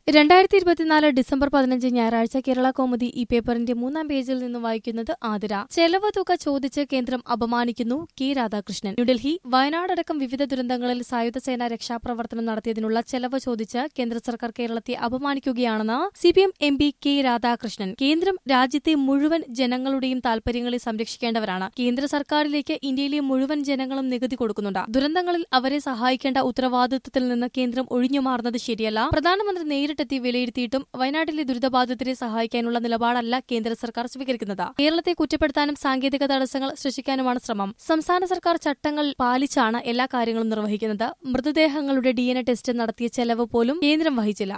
രണ്ടായിരത്തി ഇരുപത്തിനാല് ഡിസംബർ പതിനഞ്ച് ഞായറാഴ്ച കേരള കോമുദി ഈ പേപ്പറിന്റെ മൂന്നാം പേജിൽ നിന്ന് വായിക്കുന്നത് ആതിര ചെലവ് തുക ചോദിച്ച് കേന്ദ്രം അപമാനിക്കുന്നു കെ രാധാകൃഷ്ണൻ ന്യൂഡൽഹി വയനാടടക്കം വിവിധ ദുരന്തങ്ങളിൽ സായുധ സേന രക്ഷാപ്രവർത്തനം നടത്തിയതിനുള്ള ചെലവ് ചോദിച്ച് കേന്ദ്ര സർക്കാർ കേരളത്തെ അപമാനിക്കുകയാണെന്ന് CPM M P K Radhakrishnan കേന്ദ്രം രാജ്യത്തെ മുഴുവൻ ജനങ്ങളുടെയും താൽപര്യങ്ങളെ സംരക്ഷിക്കേണ്ടവരാണ് കേന്ദ്ര സർക്കാരിലേക്ക് ഇന്ത്യയിലെ മുഴുവൻ ജനങ്ങളും നികുതി കൊടുക്കുന്നുണ്ട് ദുരന്തങ്ങളിൽ അവരെ സഹായിക്കേണ്ട ഉത്തരവാദിത്വത്തിൽ നിന്ന് കേന്ദ്രം ഒഴിഞ്ഞുമാറുന്നത് ശരിയല്ല പ്രധാനമന്ത്രി നേരിട്ടെത്തി വിലയിരുത്തിയിട്ടും വയനാട്ടിലെ ദുരിതബാധിതരെ സഹായിക്കാനുള്ള നിലപാടല്ല കേന്ദ്ര സർക്കാർ സ്വീകരിക്കുന്നത് കേരളത്തെ കുറ്റപ്പെടുത്താനും സാങ്കേതിക തടസ്സങ്ങൾ സൃഷ്ടിക്കാനുമാണ് ശ്രമം സംസ്ഥാന സർക്കാർ ചട്ടങ്ങൾ പാലിച്ചാണ് എല്ലാ കാര്യങ്ങളും നിർവഹിക്കുന്നത് മൃതദേഹങ്ങളുടെ ഡി ടെസ്റ്റ് നടത്തിയ ചെലവ് പോലും കേന്ദ്രം വഹിച്ചില്ല